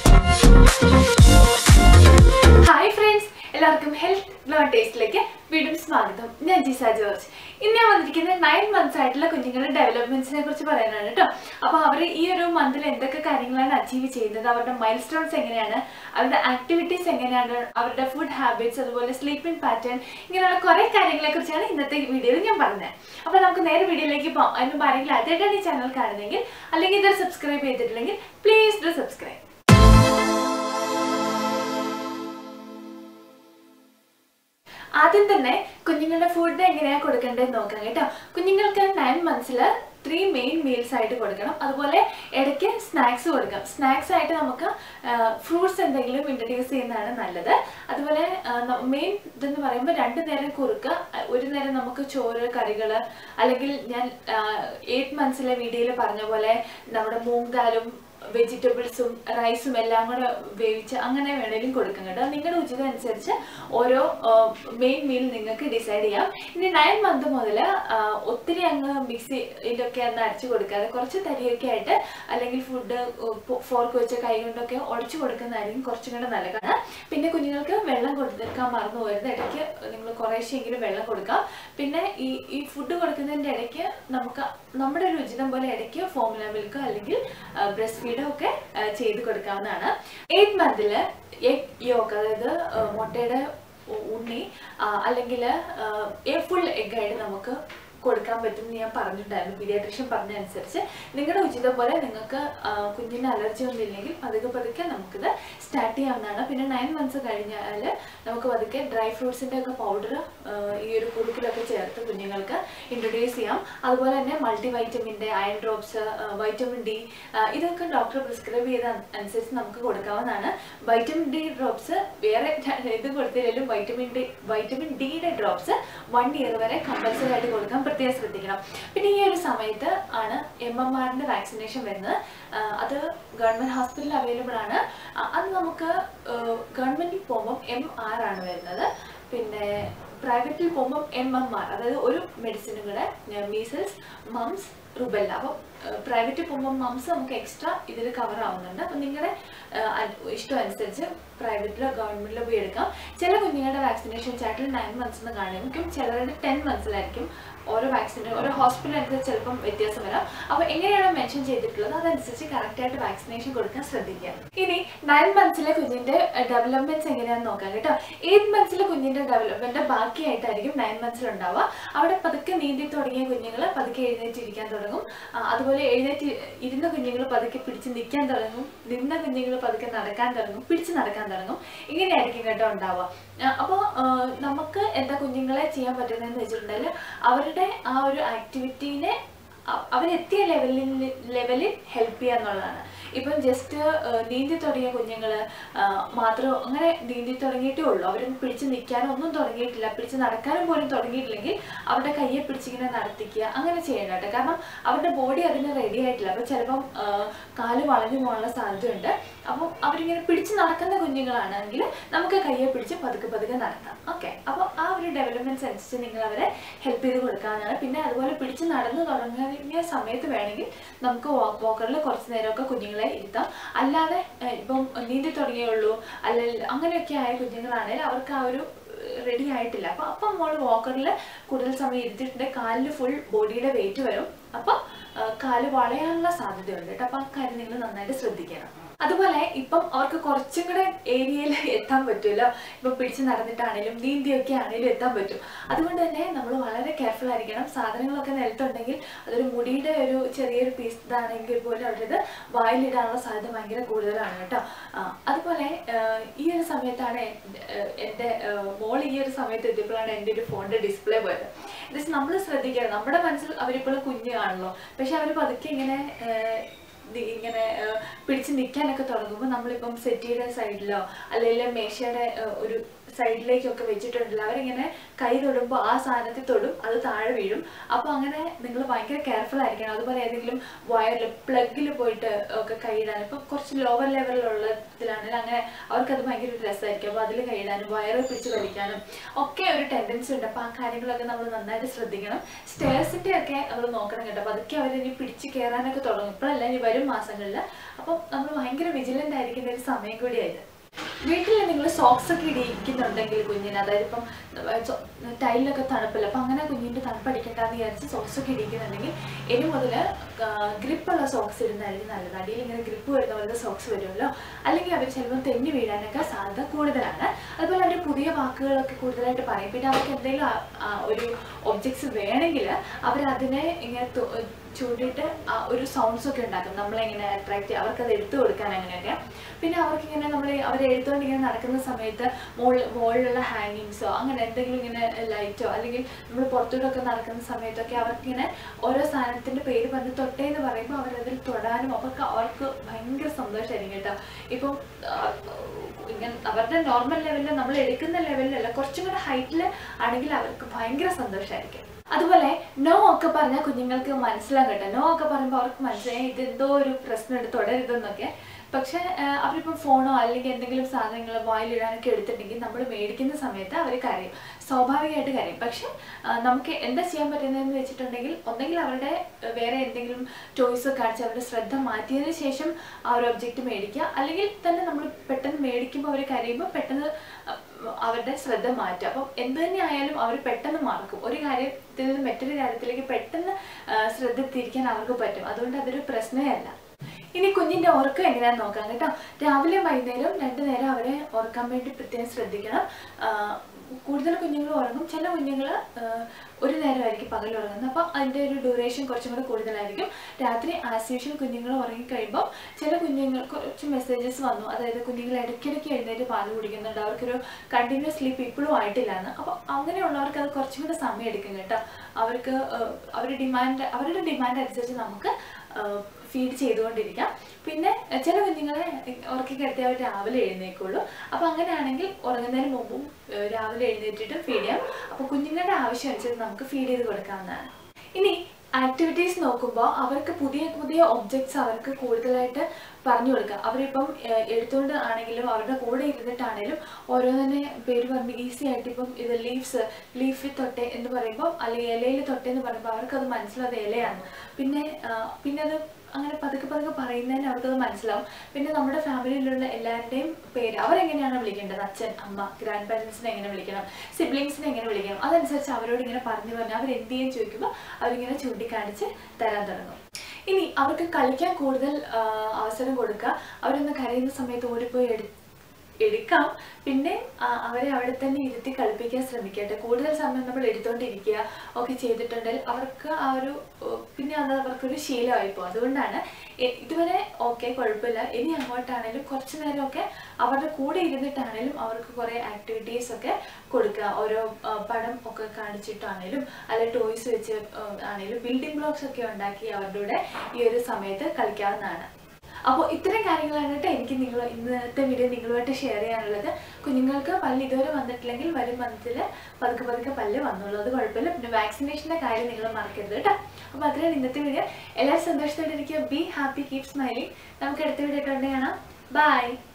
hi friends എല്ലാവർക്കും health glow ടേസ്റ്റിലേക്ക് വീണ്ടും സ്വാഗതം ഞാൻ ജിസ ജോർജ് ഇന്ന് ഞാൻ വന്നിരിക്കുന്നത് നയൻ മന്ത്സ് ആയിട്ടുള്ള കുഞ്ഞുങ്ങളുടെ ഡെവലപ്മെന്റ്സിനെ കുറിച്ച് പറയാനാണ് കേട്ടോ അപ്പോൾ അവർ ഈ ഒരു മന്തിൽ എന്തൊക്കെ കാര്യങ്ങളാണ് അച്ചീവ് ചെയ്യുന്നത് അവരുടെ മൈൽ സ്റ്റോൺസ് എങ്ങനെയാണ് അവരുടെ ആക്ടിവിറ്റീസ് എങ്ങനെയാണ് അവരുടെ ഫുഡ് ഹാബിറ്റ്സ് അതുപോലെ സ്ലീപ്പിംഗ് പാറ്റേൺ ഇങ്ങനെയുള്ള കുറേ കാര്യങ്ങളെ കുറിച്ചാണ് ഇന്നത്തെ വീഡിയോയിൽ ഞാൻ പറഞ്ഞത് അപ്പോൾ നമുക്ക് നേരെ വീഡിയോയിലേക്ക് പോകാം അതിന് മുമ്പ് ആരെങ്കിലും ആദ്യമായിട്ടാണ് ഈ ചാനൽ കാണുന്നതെങ്കിൽ അല്ലെങ്കിൽ ഇത് സബ്സ്ക്രൈബ് ചെയ്തിട്ടില്ലെങ്കിൽ പ്ലീസ് ഡു സബ്സ്ക്രൈബ് ആദ്യം തന്നെ കുഞ്ഞുങ്ങളുടെ ഫുഡ് എങ്ങനെയാണ് കൊടുക്കേണ്ടത് നോക്കാം കേട്ടോ കുഞ്ഞുങ്ങൾക്ക് നയൻ മന്ത്സിൽ ത്രീ മെയിൻ മീൽസ് ആയിട്ട് കൊടുക്കണം അതുപോലെ ഇടയ്ക്ക് സ്നാക്സ് കൊടുക്കാം സ്നാക്സ് ആയിട്ട് നമുക്ക് ഫ്രൂട്ട്സ് എന്തെങ്കിലും ഇൻട്രൊഡ്യൂസ് ചെയ്യുന്നതാണ് നല്ലത് അതുപോലെ മെയിൻ ഇതെന്ന് പറയുമ്പോൾ രണ്ട് നേരം കുറുക്ക് ഒരു നേരം നമുക്ക് ചോറ് കറികൾ അല്ലെങ്കിൽ ഞാൻ എയ്റ്റ് മന്ത്സിലെ വീഡിയോയിൽ പറഞ്ഞ പോലെ നമ്മുടെ മൂങ് ദാലും വെജിറ്റബിൾസും റൈസും എല്ലാം കൂടെ വേവിച്ച് അങ്ങനെ വേണേലും കൊടുക്കാം കേട്ടോ നിങ്ങളുടെ ഉചിതം അനുസരിച്ച് ഓരോ മെയിൻ മീൽ നിങ്ങൾക്ക് ഡിസൈഡ് ചെയ്യാം ഇനി നയൻ മന്ത് മുതൽ ഒത്തിരി അങ്ങ് മിക്സിയിലൊക്കെ ഒന്ന് അരച്ച് കൊടുക്കാതെ കുറച്ച് തരിയൊക്കെ ആയിട്ട് അല്ലെങ്കിൽ ഫുഡ് ഫോർക്ക് വെച്ച കൈ കൊണ്ടൊക്കെ ഉടച്ചു കൊടുക്കുന്നതായിരിക്കും കുറച്ചും കൂടെ നല്ലതാണ് പിന്നെ കുഞ്ഞുങ്ങൾക്ക് വെള്ളം കൊടുക്കാൻ മറന്നു പോകരുത് ഇടയ്ക്ക് നിങ്ങൾ കുറേശ്ശെങ്കിലും വെള്ളം കൊടുക്കാം പിന്നെ ഈ ഈ ഫുഡ് കൊടുക്കുന്നതിൻ്റെ ഇടയ്ക്ക് നമുക്ക് നമ്മുടെ ഒരു ഉചിതം പോലെ ഇടയ്ക്ക് ഫോമുല മിൽക്കോ അല്ലെങ്കിൽ ബ്രസ്റ്റ് ഫീഡോ ഒക്കെ ചെയ്ത് കൊടുക്കാവുന്നതാണ് എയ്റ്റ് മന്തിൽ എഗ് യോക്ക് അതായത് മുട്ടയുടെ ഉണ്ണി അല്ലെങ്കിൽ ഫുൾ എഗ്ഗായിട്ട് നമുക്ക് കൊടുക്കാൻ പറ്റും എന്ന് ഞാൻ പറഞ്ഞിട്ടുണ്ടായിരുന്നു പീഡിയാട്രീഷ്യൻ പറഞ്ഞതനുസരിച്ച് നിങ്ങളുടെ ഉചിതം പോലെ നിങ്ങൾക്ക് കുഞ്ഞിന് അലർജി ഒന്നും ഇല്ലെങ്കിൽ പതുക്കെ പതുക്കെ നമുക്കിത് സ്റ്റാർട്ട് ചെയ്യാവുന്നതാണ് പിന്നെ നയൻ മന്ത്സ് കഴിഞ്ഞാൽ നമുക്ക് പതുക്കെ ഡ്രൈ ഫ്രൂട്ട്സിൻ്റെ ഒക്കെ പൗഡർ ഈ ഒരു കുറുക്കിലൊക്കെ ചേർത്ത് കുഞ്ഞുങ്ങൾക്ക് ഇൻട്രൊഡ്യൂസ് ചെയ്യാം അതുപോലെ തന്നെ മൾട്ടി വൈറ്റമിൻ്റെ അയൺ ഡ്രോപ്സ് വൈറ്റമിൻ ഡി ഇതൊക്കെ ഡോക്ടർ പ്രിസ്ക്രൈബ് ചെയ്ത അനുസരിച്ച് നമുക്ക് കൊടുക്കാവുന്നതാണ് വൈറ്റമിൻ ഡി ഡ്രോപ്സ് വേറെ ഇത് കൊടുത്തില്ലെങ്കിലും വൈറ്റമിൻ ഡി വൈറ്റമിൻ ഡിയുടെ ഡ്രോപ്സ് വൺ ഇയർ വരെ കമ്പൽസറി ആയിട്ട് കൊടുക്കാൻ പ്രത്യേകം ശ്രദ്ധിക്കണം പിന്നെ ഈ ഒരു സമയത്ത് ആണ് എം എം ആറിന്റെ വാക്സിനേഷൻ വരുന്നത് അത് ഗവൺമെന്റ് ഹോസ്പിറ്റലിൽ അവൈലബിൾ ആണ് അത് നമുക്ക് ഗവൺമെന്റിൽ പോകുമ്പോൾ എം ആർ ആണ് വരുന്നത് പിന്നെ പ്രൈവറ്റിൽ പോകുമ്പോൾ എം എം ആർ അതായത് ഒരു മെഡിസിനും കൂടെ മീസൽസ് മംസ് റുബെല്ല അപ്പം പ്രൈവറ്റിൽ പോകുമ്പോൾ മംസ് നമുക്ക് എക്സ്ട്രാ ഇതിൽ കവർ ആവുന്നുണ്ട് അപ്പം നിങ്ങളുടെ ഇഷ്ടം അനുസരിച്ച് പ്രൈവറ്റിലോ ഗവൺമെന്റിലോ പോയി എടുക്കാം ചില കുഞ്ഞുങ്ങളുടെ വാക്സിനേഷൻ ചാർട്ടിൽ നയൻ മന്ത്സ് കാണിക്കും ചിലരുടെ ടെൻ മന്ത്സിലായിരിക്കും ഓരോ വാക്സിനും ഓരോ ഹോസ്പിറ്റൽ അനുസരിച്ച് ചിലപ്പം വ്യത്യാസം വരാം അപ്പോൾ എങ്ങനെയാണോ മെൻഷൻ ചെയ്തിട്ടുള്ളത് അതനുസരിച്ച് കറക്റ്റായിട്ട് വാക്സിനേഷൻ കൊടുക്കാൻ ശ്രദ്ധിക്കുക ഇനി നയൻ മന്ത്സിലെ കുഞ്ഞിന്റെ ഡെവലപ്മെന്റ്സ് എങ്ങനെയാണെന്ന് നോക്കാം കേട്ടോ എയ്റ്റ് മന്ത്സിലെ കുഞ്ഞിന്റെ ഡെവലപ്മെന്റ് ബാക്കിയായിട്ടായിരിക്കും നയൻ മന്ത്സിൽ ഉണ്ടാവുക അവിടെ പതുക്കെ നീന്തി തുടങ്ങിയ കുഞ്ഞുങ്ങൾ പതുക്കെ എഴുന്നേറ്റിരിക്കാൻ തുടങ്ങും അതുപോലെ എഴുന്നേറ്റ് ഇരുന്ന കുഞ്ഞുങ്ങൾ പതുക്കെ പിടിച്ച് നിൽക്കാൻ തുടങ്ങും നിന്ന കുഞ്ഞുങ്ങൾ പതുക്കെ നടക്കാൻ തുടങ്ങും പിടിച്ച് നടക്കാൻ തുടങ്ങും ഇങ്ങനെയായിരിക്കും കേട്ടോ ഉണ്ടാവുക അപ്പോൾ നമുക്ക് എന്താ കുഞ്ഞുങ്ങളെ ചെയ്യാൻ പറ്റുന്നതെന്ന് വെച്ചിട്ടുണ്ടെങ്കിൽ അവരുടെ ആ ഒരു ആക്ടിവിറ്റീനെ അവരെത്തിയ ലെവലിൽ ലെവലിൽ ഹെൽപ്പ് ചെയ്യുക എന്നുള്ളതാണ് ഇപ്പം ജസ്റ്റ് നീന്തി തുടങ്ങിയ കുഞ്ഞുങ്ങൾ മാത്രം അങ്ങനെ നീന്തി തുടങ്ങിയിട്ടേ ഉള്ളൂ അവർ പിടിച്ച് നിൽക്കാനോ ഒന്നും തുടങ്ങിയിട്ടില്ല പിടിച്ച് നടക്കാനും പോലും തുടങ്ങിയിട്ടില്ലെങ്കിൽ അവരുടെ കയ്യെ പിടിച്ചിങ്ങനെ നടത്തിക്കുക അങ്ങനെ ചെയ്യണം കേട്ടോ കാരണം അവരുടെ ബോഡി അതിന് റെഡി ആയിട്ടില്ല അപ്പോൾ ചിലപ്പം കാല് വളഞ്ഞു പോകാനുള്ള സാധ്യതയുണ്ട് അപ്പം അവരിങ്ങനെ പിടിച്ച് നടക്കുന്ന കുഞ്ഞുങ്ങളാണെങ്കിൽ നമുക്ക് കയ്യെ പിടിച്ച് പതുക്കെ പതുക്കെ നടത്താം ഓക്കെ അപ്പോൾ ആ ഒരു ഡെവലപ്മെൻറ്റ്സ് അനുസരിച്ച് നിങ്ങൾ അവരെ ഹെൽപ്പ് ചെയ്ത് കൊടുക്കാവുന്നതാണ് പിന്നെ അതുപോലെ പിടിച്ച് നടന്നു തുടങ്ങിയ സമയത്ത് വേണമെങ്കിൽ നമുക്ക് വാക്ക് വാക്കറിൽ കുറച്ച് നേരമൊക്കെ കുഞ്ഞുങ്ങളെ ഇരുത്താം അല്ലാതെ ഇപ്പം നീന്തി തുടങ്ങിയുള്ളൂ അല്ലെങ്കിൽ അങ്ങനെയൊക്കെ ആയ കുഞ്ഞുങ്ങളാണെങ്കിൽ അവർക്ക് ആ ഒരു റെഡി ആയിട്ടില്ല അപ്പം അപ്പം നമ്മൾ വാക്കറിൽ കൂടുതൽ സമയം ഇരുത്തിയിട്ടുണ്ട് കാലിൽ ഫുൾ ബോഡിയുടെ വെയിറ്റ് വരും അപ്പം കാല് വളയാനുള്ള സാധ്യതയുണ്ട് കേട്ടോ അപ്പം ആ കാര്യം നിങ്ങൾ നന്നായിട്ട് ശ്രദ്ധിക്കണം അതുപോലെ ഇപ്പം അവർക്ക് കുറച്ചും കൂടെ ഏരിയയിൽ എത്താൻ പറ്റുമല്ലോ ഇപ്പം പിടിച്ച് നടന്നിട്ടാണേലും നീന്തിയൊക്കെ ആണേലും എത്താൻ പറ്റും അതുകൊണ്ട് തന്നെ നമ്മൾ വളരെ കെയർഫുൾ ആയിരിക്കണം സാധനങ്ങളൊക്കെ നിലത്തുണ്ടെങ്കിൽ അതൊരു മുടിയുടെ ഒരു ചെറിയൊരു പീസ് ഇതാണെങ്കിൽ പോലും അവരത് വായിലിടാനുള്ള സാധ്യത ഭയങ്കര കൂടുതലാണ് കേട്ടോ അതുപോലെ ഈ ഒരു സമയത്താണ് എൻ്റെ മോൾ ഈ ഒരു സമയത്ത് എത്തിയപ്പോഴാണ് എൻ്റെ ഒരു ഫോണിൻ്റെ ഡിസ്പ്ലേ പോയത് ഇത് നമ്മൾ ശ്രദ്ധിക്കണം നമ്മുടെ മനസ്സിൽ അവരിപ്പോഴും കുഞ്ഞു കാണുള്ളൂ പക്ഷെ അവർ പതുക്കെ ഇങ്ങനെ ഇങ്ങനെ പിടിച്ച് നിൽക്കാനൊക്കെ തുടങ്ങുമ്പോൾ നമ്മളിപ്പം സെറ്റിയുടെ സൈഡിലോ അല്ലെങ്കിൽ മേശയുടെ ഒരു സൈഡിലേക്കൊക്കെ വെച്ചിട്ടുണ്ടല്ലോ അവരിങ്ങനെ കൈ തൊടുമ്പോൾ ആ സാധനത്തിൽ തൊടും അത് താഴെ വീഴും അപ്പോൾ അങ്ങനെ നിങ്ങൾ ഭയങ്കര കെയർഫുൾ ആയിരിക്കണം അതുപോലെ ഏതെങ്കിലും വയറിൽ പ്ലഗിൽ പോയിട്ട് ഒക്കെ കൈയിടാൻ ഇപ്പം കുറച്ച് ലോവർ ലെവലിലുള്ള ഇതിലാണെങ്കിൽ അങ്ങനെ അവർക്കത് ഭയങ്കര ഒരു രസമായിരിക്കും അപ്പോൾ അതിൽ കൈയിടാനും വയറ് പിടിച്ച് വലിക്കാനും ഒക്കെ ഒരു ടെൻഡൻസി ഉണ്ട് അപ്പോൾ ആ കാര്യങ്ങളൊക്കെ നമ്മൾ നന്നായിട്ട് ശ്രദ്ധിക്കണം സ്റ്റേഴ്സിൻ്റെ ഒക്കെ നമ്മൾ നോക്കണം കേട്ടോ അപ്പോൾ അതൊക്കെ അവരിനി പിടിച്ച് കയറാനൊക്കെ തുടങ്ങും ഇപ്പോഴല്ല ഇനി വരും മാസങ്ങളിൽ അപ്പം നമ്മൾ ഭയങ്കര വിജിലൻ്റ് ആയിരിക്കും പഠിക്കേണ്ട ഒരു സമയം കൂടിയായത് വീട്ടിൽ നിങ്ങൾ സോക്സ് ഒക്കെ ഇടിക്കുന്നുണ്ടെങ്കിൽ കുഞ്ഞിന് അതായത് ഇപ്പം ടൈലിലൊക്കെ തണുപ്പല്ല അപ്പം അങ്ങനെ കുഞ്ഞിൻ്റെ തണുപ്പ് അടിക്കണ്ടെന്ന് വിചാരിച്ച് സോക്സ് ഒക്കെ ഇടിക്കുന്നുണ്ടെങ്കിൽ ഇനി മുതൽ ഗ്രിപ്പുള്ള സോക്സ് ഇടുന്നതായിരിക്കും നല്ലത് അടിയിൽ ഇങ്ങനെ ഗ്രിപ്പ് വരുന്ന പോലത്തെ സോക്സ് വരുമല്ലോ അല്ലെങ്കിൽ അവർ ചിലപ്പോൾ തെന്നി വീഴാനൊക്കെ സാധ്യത കൂടുതലാണ് അതുപോലെ അവർ പുതിയ വാക്കുകളൊക്കെ കൂടുതലായിട്ട് പറയും പിന്നെ അവർക്ക് എന്തെങ്കിലും ആ- ആ ഒരു ഒബ്ജക്ട്സ് വേണമെങ്കിൽ അവരതിനെ ഇങ്ങനെ തു- ചൂണ്ടിയിട്ട് ആ ഒരു സൗണ്ട്സ് ഒക്കെ ഉണ്ടാക്കും നമ്മളെങ്ങനെ അട്രാക്ട് ചെയ്യുക അവർക്കത് എടുത്തു കൊടുക്കാൻ അങ്ങനെയൊക്കെ പിന്നെ അവർക്കിങ്ങനെ നമ്മൾ അവർ എഴുതുകൊണ്ട് ഇങ്ങനെ നടക്കുന്ന സമയത്ത് മുകളിൽ മുകളിലുള്ള ഹാങ്ങിങ്സോ അങ്ങനെ എന്തെങ്കിലും ഇങ്ങനെ ലൈറ്റോ അല്ലെങ്കിൽ നമ്മൾ പുറത്തൂടൊക്കെ നടക്കുന്ന സമയത്തൊക്കെ അവർക്കിങ്ങനെ ഓരോ സാധനത്തിൻ്റെ പേര് പറഞ്ഞ് തൊട്ടേ എന്ന് പറയുമ്പോൾ അവരതിൽ തൊടാനും അവർക്ക് അവർക്ക് ഭയങ്കര സന്തോഷമായിരിക്കും കേട്ടോ ഇപ്പം ആ, ഇങ്ങനെ അവരുടെ നോർമൽ ലെവലിൽ നമ്മൾ എടുക്കുന്ന ലെവലിലല്ല കുറച്ചും കൂടെ ഹൈറ്റിൽ ആണെങ്കിൽ അവർക്ക് ഭയങ്കര സന്തോഷമായിരിക്കും അതുപോലെ നോ ഒക്കെ പറഞ്ഞാൽ കുഞ്ഞുങ്ങൾക്ക് മനസ്സിലാകും കേട്ടോ നോ ഒക്കെ പറയുമ്പോൾ അവർക്ക് മനസ്സിലായി ഇത് എന്തോ ഒരു പ്രശ്നമുണ്ട് തുടരുതെന്നൊക്കെ പക്ഷെ അവരിപ്പോൾ ഫോണോ അല്ലെങ്കിൽ എന്തെങ്കിലും സാധനങ്ങൾ വായിലിടാനൊക്കെ എടുത്തിട്ടുണ്ടെങ്കിൽ നമ്മൾ മേടിക്കുന്ന സമയത്ത് അവർ കരയും സ്വാഭാവികമായിട്ട് കരയും പക്ഷെ ആ, നമുക്ക് എന്താ ചെയ്യാൻ പറ്റുന്നതെന്ന് വെച്ചിട്ടുണ്ടെങ്കിൽ ഒന്നെങ്കിൽ അവരുടെ ആ, വേറെ എന്തെങ്കിലും ടോയ്സ് കാണിച്ച് അവരുടെ ശ്രദ്ധ മാറ്റിയതിന് ശേഷം ആ ഒരു ഒബ്ജക്റ്റ് മേടിക്കുക അല്ലെങ്കിൽ തന്നെ നമ്മൾ പെട്ടെന്ന് മേടിക്കുമ്പോൾ അവർ കരയുമ്പോൾ പെട്ടെന്ന് ആ, അവരുടെ ശ്രദ്ധ മാറ്റുക അപ്പം എന്ത് തന്നെ ആയാലും അവർ പെട്ടെന്ന് മറക്കും ഒരു കാര്യത്തിൽ നിന്ന് മറ്റൊരു കാര്യത്തിലേക്ക് പെട്ടെന്ന് ആ, ശ്രദ്ധ തിരിക്കാൻ അവർക്ക് പറ്റും അതുകൊണ്ട് അതൊരു പ്രശ്നമേ അല്ല ഇനി കുഞ്ഞിന്റെ ഉറക്കം എങ്ങനെയാന്ന് നോക്കാം കേട്ടോ രാവിലെ വൈകുന്നേരം രണ്ടു നേരം അവരെ ഉറക്കാൻ വേണ്ടി പ്രത്യേകം ശ്രദ്ധിക്കണം ആ, കൂടുതൽ കുഞ്ഞുങ്ങൾ ഉറങ്ങും ചില കുഞ്ഞുങ്ങൾ ഒരു നേരമായിരിക്കും പകൽ ഉറങ്ങുന്നത് അപ്പോൾ അതിൻ്റെ ഒരു ഡ്യൂറേഷൻ കുറച്ചും കൂടെ കൂടുതലായിരിക്കും രാത്രി ആസ് യൂഷ്വൽ കുഞ്ഞുങ്ങൾ ഉറങ്ങിക്കഴിയുമ്പോൾ ചില കുഞ്ഞുങ്ങൾ കുറച്ച് മെസ്സേജസ് വന്നു അതായത് കുഞ്ഞുങ്ങൾ ഇടയ്ക്കിടയ്ക്ക് എഴുന്നേറ്റ് പാല് കുടിക്കുന്നുണ്ട് അവർക്കൊരു കണ്ടിന്യൂസ് സ്ലീപ്പ് ഇപ്പോഴും ആയിട്ടില്ല എന്ന് അപ്പോൾ അങ്ങനെയുള്ളവർക്ക് അത് കുറച്ചും കൂടെ സമയം എടുക്കും കേട്ടോ അവർക്ക് അവർ ഡിമാൻഡ് അവരുടെ ഡിമാൻഡ് അനുസരിച്ച് നമുക്ക് ഫീഡ് ചെയ്തുകൊണ്ടിരിക്കാം പിന്നെ അഹ് ചില കുഞ്ഞുങ്ങളെ ഉറക്കി കിടത്തി അവർ രാവിലെ എഴുന്നേക്കുള്ളൂ അപ്പോൾ അങ്ങനെയാണെങ്കിൽ ഉറങ്ങുന്നതിന് മുമ്പും അഹ് രാവിലെ എഴുന്നേറ്റിട്ട് ഫീഡ് ചെയ്യാം അപ്പോൾ കുഞ്ഞുങ്ങളുടെ ആവശ്യം അനുസരിച്ച് നമുക്ക് ഫീഡ് ചെയ്ത് കൊടുക്കാവുന്നതാണ് ഇനി ആക്ടിവിറ്റീസ് നോക്കുമ്പോൾ അവർക്ക് പുതിയ പുതിയ ഒബ്ജക്ട്സ് അവർക്ക് കൂടുതലായിട്ട് പറഞ്ഞു കൊടുക്കുക അവരിപ്പം ഏഹ്, എടുത്തുകൊണ്ട് ആണെങ്കിലും അവരുടെ കൂടെ ഇരുന്നിട്ടാണെങ്കിലും ഓരോന്നെ പേര് പറഞ്ഞ് ഈസി ആയിട്ട് ഇപ്പം ഇത് ലീവ്സ് ലീഫിൽ തൊട്ടെ എന്ന് പറയുമ്പോൾ അല്ലെങ്കിൽ ഇലയിൽ തൊട്ടെ എന്ന് പറയുമ്പോൾ അവർക്കത് മനസ്സിലാതെ ഇലയാണ് പിന്നെ ആഹ്, പിന്നെ അത് അങ്ങനെ പതുക്കെ പതുക്കെ പറയുന്നതിന് അവർക്കത് മനസ്സിലാവും പിന്നെ നമ്മുടെ ഫാമിലിയിലുള്ള എല്ലാവരുടെയും പേര് അവരെങ്ങനെയാണ് വിളിക്കേണ്ടത് അച്ഛൻ അമ്മ ഗ്രാൻഡ് പാരൻസിനെ എങ്ങനെ വിളിക്കണം സിബ്ലിങ്സിനെ എങ്ങനെ വിളിക്കണം അതനുസരിച്ച് അവരോട് ഇങ്ങനെ പറഞ്ഞു പറഞ്ഞ് അവർ എന്ത് ചെയ്യാൻ ചോദിക്കുമ്പോൾ അവരിങ്ങനെ ചൂണ്ടിക്കാണിച്ച് തരാൻ തുടങ്ങും ഇനി അവർക്ക് കളിക്കാൻ കൂടുതൽ ആ, അവസരം കൊടുക്കുക അവരൊന്ന് കരയുന്ന സമയത്ത് ഓടിപ്പോയി എടു എടുക്കാം പിന്നെ ആ, അവരെ അവിടെ തന്നെ ഇരുത്തി കളിപ്പിക്കാൻ ശ്രമിക്കട്ടെ കൂടുതൽ സമയം നമ്മൾ എടുത്തുകൊണ്ടിരിക്കുക ഒക്കെ ചെയ്തിട്ടുണ്ടെങ്കിൽ അവർക്ക് ആ ഒരു ഓ, പിന്നെ അത് അവർക്കൊരു ശീലമായി പോകും അതുകൊണ്ടാണ് എ- ഇതുവരെ ഓക്കെ കുഴപ്പമില്ല ഇനി അങ്ങോട്ടാണേലും കുറച്ച് നേരമൊക്കെ അവരുടെ കൂടെ ഇരുന്നിട്ടാണേലും അവർക്ക് കുറേ ആക്ടിവിറ്റീസ് ഒക്കെ കൊടുക്കുക ഓരോ ആ, പടം ഒക്കെ കാണിച്ചിട്ടാണേലും അല്ലെങ്കിൽ ടോയ്സ് വെച്ച് ആ, ആണേലും ബിൽഡിംഗ് ബ്ലോക്സ് ഒക്കെ ഉണ്ടാക്കി അവരുടെ കൂടെ ഈ ഒരു സമയത്ത് കളിക്കാവുന്നതാണ് അപ്പോൾ ഇത്തരം കാര്യങ്ങളാണ് കേട്ടോ എനിക്ക് നിങ്ങൾ ഇന്നത്തെ വീഡിയോ നിങ്ങളുമായിട്ട് ഷെയർ ചെയ്യാനുള്ളത് കുഞ്ഞുങ്ങൾക്ക് പല്ല് ഇതുവരെ വന്നിട്ടില്ലെങ്കിൽ വരും മന്തിൽ പതുക്കെ പതുക്കെ പല്ല് വന്നുള്ളൂ അത് കുഴപ്പമില്ല പിന്നെ വാക്സിനേഷൻ്റെ കാര്യം നിങ്ങൾ മറക്കരുത് കേട്ടോ അപ്പോൾ അത്രയാണ് ഇന്നത്തെ വീഡിയോ എല്ലാവരും സന്തോഷത്തോടെ ഇരിക്കുക ബി ഹാപ്പി കീപ് സ്മൈലിംഗ് നമുക്ക് അടുത്ത വീഡിയോ കണ്ടു കാണാം ബൈ